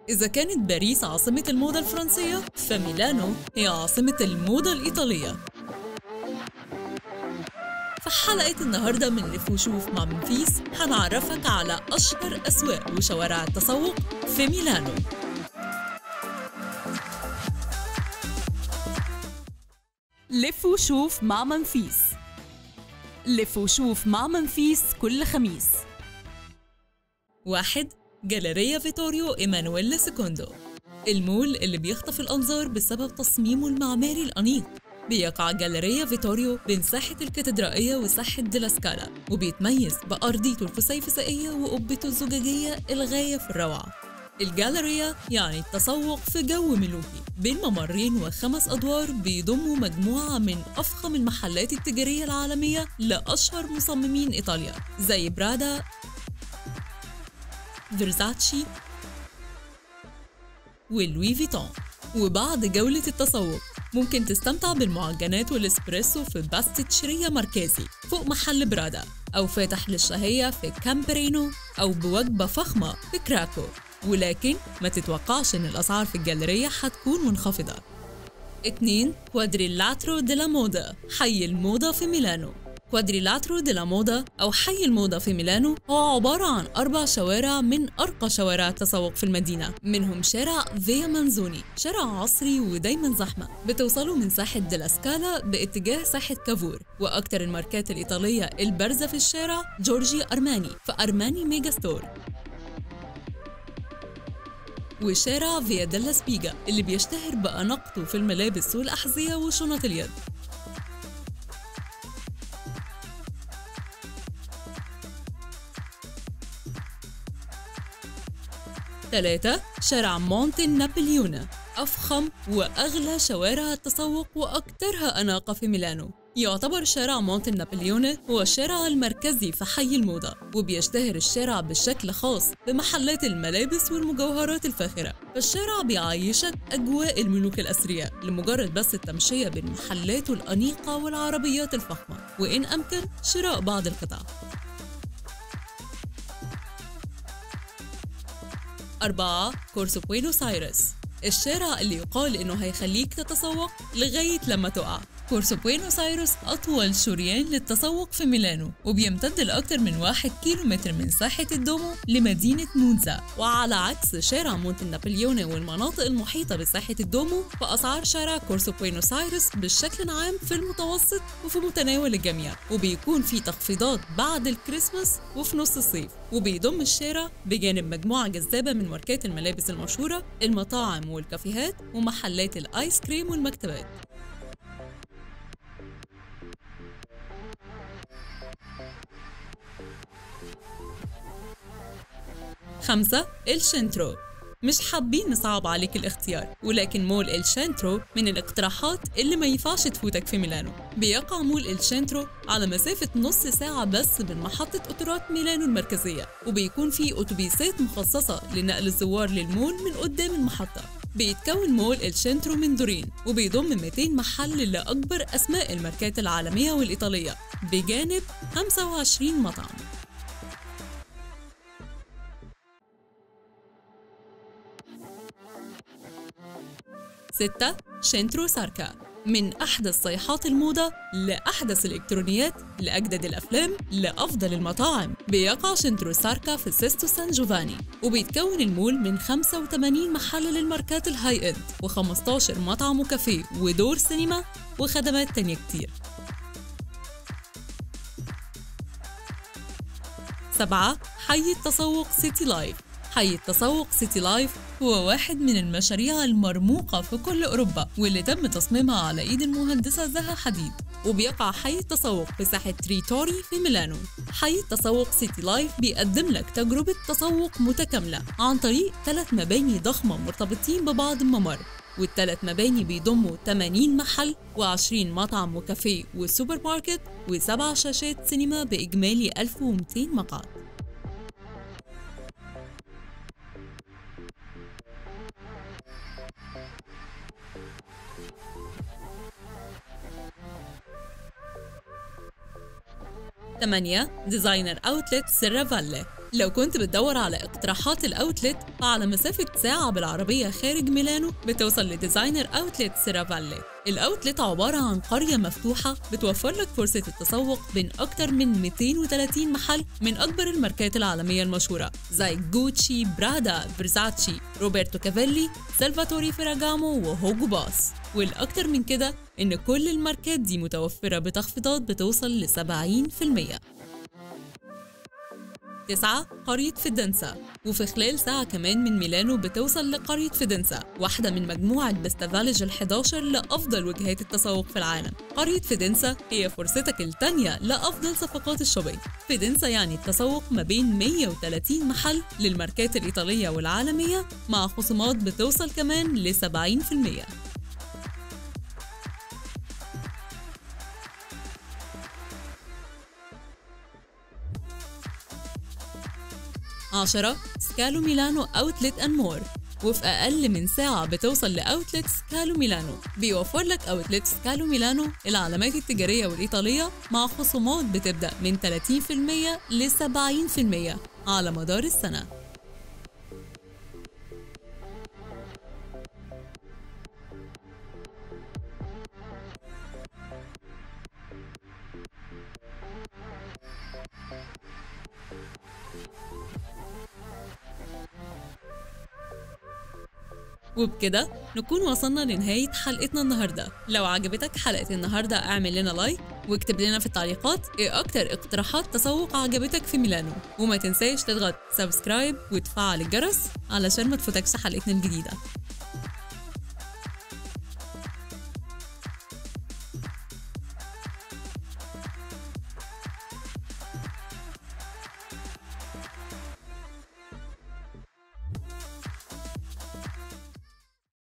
إذا كانت باريس عاصمة الموضة الفرنسية فميلانو هي عاصمة الموضة الإيطالية في حلقة النهاردة من لف وشوف مع منفيس هنعرفك على أشهر أسواق وشوارع التسوق في ميلانو لف وشوف مع منفيس لف وشوف مع منفيس كل خميس واحد جاليريا فيتوريو إيمانويل سيكوندو المول اللي بيخطف الأنظار بسبب تصميمه المعماري الأنيق بيقع جاليريا فيتوريو بين ساحة الكاتدرائية وساحة ديلاسكالا وبيتميز بأرضيته الفسيفسائية وقبته الزجاجية الغاية في الروعة الجاليريا يعني التسوق في جو ملوكي بين ممرين وخمس أدوار بيضموا مجموعة من أفخم المحلات التجارية العالمية لأشهر مصممين إيطاليا زي برادا فيرزاتشي ولوي فيتون وبعد جولة التسوق ممكن تستمتع بالمعجنات والإسبريسو في باستيتشريا ماركيزي فوق محل برادا أو فاتح للشهية في كامبرينو أو بوجبة فخمة في كراكو ولكن ما تتوقعش إن الأسعار في الجاليرية هتكون منخفضة 2 كوادريلاترو ديلا مودا حي الموضة في ميلانو كوادريلاترو ديلا مودا أو حي الموضة في ميلانو هو عبارة عن أربع شوارع من أرقى شوارع التسوق في المدينة منهم شارع فيا مانزوني شارع عصري ودايما زحمة بتوصلوا من ساحة ديلا سكالا باتجاه ساحة كافور وأكثر الماركات الإيطالية البارزة في الشارع جورجي أرماني في أرماني ميجا ستور وشارع فيا ديلا سبيجا اللي بيشتهر بأناقته في الملابس والأحذية وشنط اليد ثلاثة شارع مونتي نابليونا أفخم وأغلى شوارع التسوق وأكثرها أناقة في ميلانو يعتبر شارع مونتي نابليونه هو الشارع المركزي في حي الموضة وبيشتهر الشارع بشكل خاص بمحلات الملابس والمجوهرات الفاخرة فالشارع بيعيشك أجواء الملوك الأثرياء لمجرد بس التمشية بين محلاته الأنيقة والعربيات الفخمة وإن أمكن شراء بعض القطع أربعة كورسو بوينوس آيرس الشارع اللي يقال إنه هيخليك تتسوق لغاية لما تقع كورسو بوينوس آيرس أطول شريان للتسوق في ميلانو وبيمتد لأكثر من واحد كيلو متر من ساحة الدومو لمدينة مونزا وعلى عكس شارع مونت نابليوني والمناطق المحيطة بساحة الدومو فأسعار شارع كورسو بوينوس آيرس بشكل عام في المتوسط وفي متناول الجميع وبيكون في تخفيضات بعد الكريسماس وفي نص الصيف وبيضم الشارع بجانب مجموعة جذابة من ماركات الملابس المشهورة المطاعم والكافيهات ومحلات الآيس كريم والمكتبات خمسة الشنترو مش حابين نصعب عليك الاختيار ولكن مول الشنترو من الاقتراحات اللي ما ينفعش تفوتك في ميلانو بيقع مول الشنترو على مسافة نص ساعة بس من محطة قطارات ميلانو المركزية وبيكون فيه أتوبيسات مخصصة لنقل الزوار للمول من قدام المحطة بيتكون مول الشنترو من دورين وبيضم 200 محل لأكبر أسماء الماركات العالمية والإيطالية بجانب 25 مطعم ستة شنترو ساركا من أحدث صيحات الموضة لأحدث الإلكترونيات لأجدد الأفلام لأفضل المطاعم بيقع شنترو ساركا في سيستو سان جوفاني وبيتكون المول من 85 محل للماركات الهاي إند و15 مطعم وكافيه ودور سينما وخدمات تانية كتير سبعة حي التسوق سيتي لايف حي التسوق سيتي لايف هو واحد من المشاريع المرموقة في كل أوروبا واللي تم تصميمها على إيد المهندسة زها حديد وبيقع حي التسوق في ساحة تريتوري في ميلانو حي التسوق سيتي لايف بيقدم لك تجربة تسوق متكاملة عن طريق ثلاث مباني ضخمة مرتبطين ببعض الممر والثلاث مباني بيضموا 80 محل و20 مطعم وكافيه وسوبر ماركت وسبع شاشات سينما بإجمالي 1200 مقعد ثمانية ديزاينر أوتلت سيرافالي لو كنت بتدور على اقتراحات الاوتلت فعلى مسافة ساعة بالعربية خارج ميلانو بتوصل لديزاينر اوتلت سيرافالي الاوتلت عبارة عن قرية مفتوحة بتوفر لك فرصة التسوق بين أكتر من 230 محل من أكبر الماركات العالمية المشهورة زي جوتشي، برادا، فرزاتشي، روبرتو كافيلي، سلفاتوري فيراجامو وهوجو باس والأكتر من كده إن كل الماركات دي متوفرة بتخفيضات بتوصل ل 70% تسعة قرية فيدنسا وفي خلال ساعة كمان من ميلانو بتوصل لقرية فيدنسا واحدة من مجموعة بستافاليج ال11 لأفضل وجهات التسوق في العالم قرية فيدنسا هي فرصتك التانية لأفضل صفقات الشوبينج فيدنسا يعني التسوق ما بين 130 محل للماركات الإيطالية والعالمية مع خصومات بتوصل كمان ل 70% عشرة سكالو ميلانو أوتلت أند مور وفي أقل من ساعة بتوصل لأوتلت سكالو ميلانو بيوفر لك أوتلت سكالو ميلانو العلامات التجارية والإيطالية مع خصومات بتبدأ من 30% ل 70% على مدار السنة وبكده نكون وصلنا لنهاية حلقتنا النهاردة لو عجبتك حلقة النهاردة اعمل لنا لايك واكتب لنا في التعليقات ايه اكتر اقتراحات تسوق عجبتك في ميلانو وما تنساش تضغط سبسكرايب وتفعل الجرس علشان ما تفوتكش حلقتنا الجديدة